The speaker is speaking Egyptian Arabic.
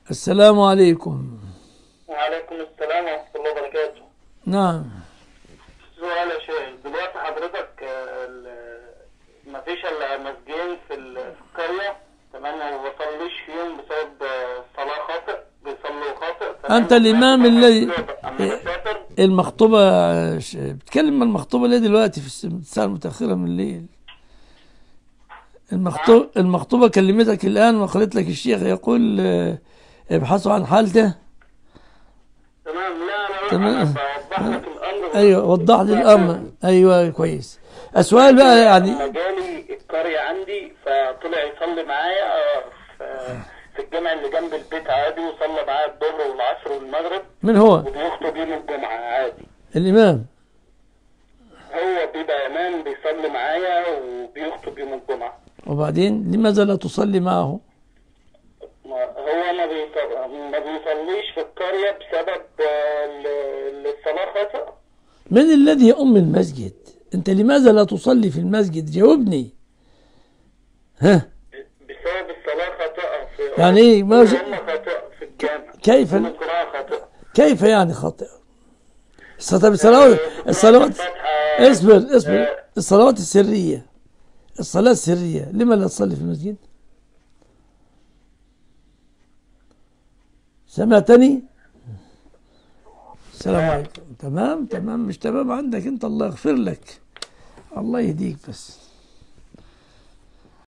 السلام عليكم وعليكم السلام ورحمة الله وبركاته نعم سؤال يا شيخ دلوقتي حضرتك آه، ال- مفيش الا مسجدين في ال- في القرية تمام ما بصليش فيهم بسبب آه، صلاة خاطئ بيصلوا خاطئ تمام؟ أنت الإمام الذي- أما بسافر المخطوبة ش- بتكلم عن المخطوبة ليه دلوقتي في الس- الساعة المتأخرة من الليل المخطوبة, المخطوبة كلمتك الآن وقالت لك الشيخ يقول آه، ابحثوا عن حالته تمام لا لا لا تمام. أنا بوضح لك الأمر أيوة وضح لي الأمر أيوة كويس السؤال بقى يعني لما جالي القرية عندي فطلع يصلي معايا آه، في- في الجامع اللي جنب البيت عادي وصلى معايا الظهر والعصر والمغرب من هو وبيخطب يوم الجمعة عادي الإمام هو بيبقى إمام بيصلي معايا وبيخطب يوم الجمعة وبعدين لماذا لا تصلي معه ما- هو ما, بيصل... ما بيصليش في القرية بسبب آه، ال- ال- الصلاة خاطئة من الذي يؤم المسجد أنت لماذا لا تصلي في المسجد جاوبني ها بسبب الصلاة خاطئة في يعني إيه؟ ما ج- هم خاطئة في الجامع كيف القراءة خاطئة كيف يعني خاطئ طب الصلوات الصلوات اصبر اصبر الصلوات السرية الصلاة السرية لما لا تصلي في المسجد سمعتني السلام عليكم تمام تمام مش تمام عندك انت الله يغفر لك الله يهديك بس